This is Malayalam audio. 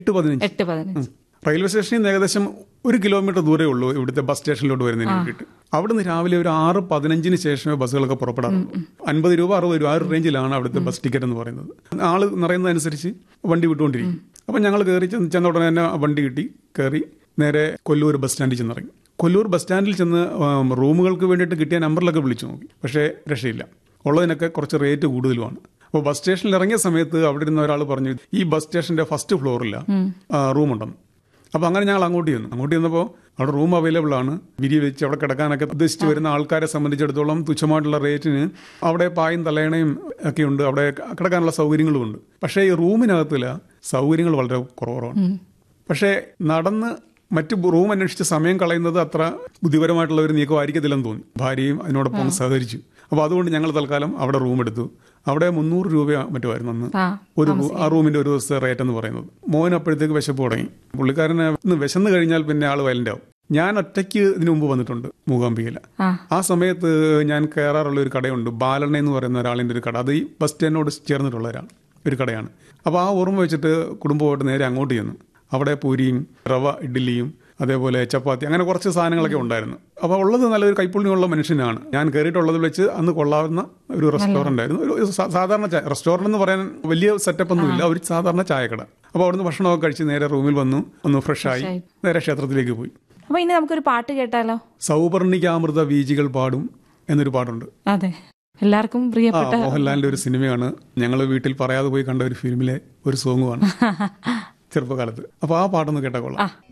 എട്ട് പതിനഞ്ച് എട്ട് പതിനഞ്ച് റെയിൽവേ സ്റ്റേഷനിൽ നിന്ന് ഏകദേശം ഒരു കിലോമീറ്റർ ദൂരേ ഉള്ളൂ ഇവിടുത്തെ ബസ് സ്റ്റേഷനിലോട്ട് വരുന്നതിന് വേണ്ടിയിട്ട് അവിടുന്ന് രാവിലെ ഒരു ആറ് പതിനഞ്ചിന് ശേഷമേ ബസ്സുകളൊക്കെ പുറപ്പെടാറുള്ളൂ അൻപത് രൂപ അറുപത് രൂപ ആ ഒരു റേഞ്ചിലാണ് അവിടുത്തെ ബസ് ടിക്കറ്റ് എന്ന് പറയുന്നത് ആള് നിറയുന്നതനുസരിച്ച് വണ്ടി വിട്ടുകൊണ്ടിരിക്കും അപ്പം ഞങ്ങൾ കയറി ചെന്ന് ചെന്ന ഉടനെ തന്നെ വണ്ടി കിട്ടി കയറി നേരെ കൊല്ലൂർ ബസ് സ്റ്റാൻഡിൽ ചെന്നിറങ്ങി കൊല്ലൂർ ബസ് സ്റ്റാൻഡിൽ ചെന്ന് ഉം, റൂമുകൾക്ക് വേണ്ടിയിട്ട് കിട്ടിയ നമ്പറിലൊക്കെ വിളിച്ചു നോക്കി പക്ഷേ രക്ഷയില്ല ഉള്ളതിനൊക്കെ കുറച്ച് റേറ്റ് കൂടുതലുമാണ് അപ്പോൾ ബസ് സ്റ്റേഷനിൽ ഇറങ്ങിയ സമയത്ത് അവിടെ ഇരുന്ന ഒരാൾ പറഞ്ഞു ഈ ബസ് സ്റ്റേഷന്റെ ഫസ്റ്റ് ഫ്ലോറില്ല റൂമുണ്ടെന്ന് അപ്പോൾ അങ്ങനെ ഞങ്ങൾ അങ്ങോട്ട് ചെന്നു അങ്ങോട്ട് ചെന്നപ്പോൾ അവിടെ റൂം അവൈലബിൾ ആണ് വിരി വെച്ച് അവിടെ കിടക്കാനൊക്കെ ഉദ്ദേശിച്ച് വരുന്ന ആൾക്കാരെ സംബന്ധിച്ചിടത്തോളം തുച്ഛമായിട്ടുള്ള റേറ്റിന് അവിടെ പായും തലയണയും ഒക്കെ ഉണ്ട് അവിടെ കിടക്കാനുള്ള സൗകര്യങ്ങളും ഉണ്ട് പക്ഷേ ഈ റൂമിനകത്തില്ല സൗകര്യങ്ങൾ വളരെ കുറവാണ് പക്ഷേ നടന്ന് മറ്റ് റൂം അന്വേഷിച്ച് സമയം കളയുന്നത് അത്ര ബുദ്ധിപരമായിട്ടുള്ള ഒരു നീക്കമായിരിക്കത്തില്ലെന്ന് തോന്നി ഭാര്യയും അതിനോടൊപ്പം സഹകരിച്ചു അപ്പോൾ അതുകൊണ്ട് ഞങ്ങൾ തൽക്കാലം അവിടെ റൂം എടുത്തു അവിടെ മുന്നൂറ് രൂപ മറ്റുമായിരുന്നു അന്ന് ആ ഒരു റൂ- ആ റൂമിന്റെ ഒരു ദിവസത്തെ റേറ്റ് എന്ന് പറയുന്നത് മോൻ അപ്പോഴത്തേക്ക് വിശപ്പ് തുടങ്ങി പുള്ളിക്കാരനെ ഒന്ന് വിശന്ന് കഴിഞ്ഞാൽ പിന്നെ ആള് വയലന്റ് ആവും ഞാൻ ഒറ്റയ്ക്ക് ഇതിനു മുമ്പ് വന്നിട്ടുണ്ട് മൂകാംബികയില ആ ആ സമയത്ത് ഞാൻ കയറാറുള്ള ഒരു കടയുണ്ട് ബാലണ്ണ എന്ന് പറയുന്ന ഒരാളിന്റെ ഒരു കട അത് ഈ ബസ് സ്റ്റാൻഡിനോട് ചേർന്നിട്ടുള്ള ഒരാൾ ഒരു കടയാണ് അപ്പോൾ ആ ഓർമ്മ വെച്ചിട്ട് കുടുംബമായിട്ട് നേരെ അങ്ങോട്ട് ചെന്നു അവിടെ പൂരിയും റവ ഇഡ്ഡലിയും അതേപോലെ ചപ്പാത്തി അങ്ങനെ കുറച്ച് സാധനങ്ങളൊക്കെ ഉണ്ടായിരുന്നു അപ്പോൾ ഉള്ളത് നല്ലൊരു കൈപ്പുണ്യമുള്ള മനുഷ്യനാണ് ഞാൻ കയറിയിട്ടുള്ളത് വെച്ച് അന്ന് കൊള്ളാവുന്ന ഒരു റെസ്റ്റോറൻ്റ് ആയിരുന്നു ഒരു സാ- സാധാരണ ചായ റെസ്റ്റോറൻ്റ് എന്ന് പറയാൻ വലിയ സെറ്റപ്പ് ഒന്നുമില്ല ഒരു സാധാരണ ചായക്കട അപ്പോൾ അവിടുന്ന് ഭക്ഷണമൊക്കെ കഴിച്ച് നേരെ റൂമിൽ വന്നു ഒന്ന് ഫ്രഷായി ആയി. നേരെ ക്ഷേത്രത്തിലേക്ക് പോയി അപ്പൊ ഇനി നമുക്കൊരു പാട്ട് കേട്ടാലോ സൗപർണികാമൃത വീജികൾ പാടും എന്നൊരു പാട്ടുണ്ട് അതെ എല്ലാവർക്കും ആ പ്രിയപ്പെട്ട മോഹൻലാലിന്റെ ഒരു സിനിമയാണ് ഞങ്ങൾ വീട്ടിൽ പറയാതെ പോയി കണ്ട ഒരു ഫിലിമിലെ ഒരു സോങ്ങുമാണ് ചെറുപ്പകാലത്ത് അപ്പൊ ആ പാട്ടൊന്ന് കേട്ടാ കൊള്ളാം ആ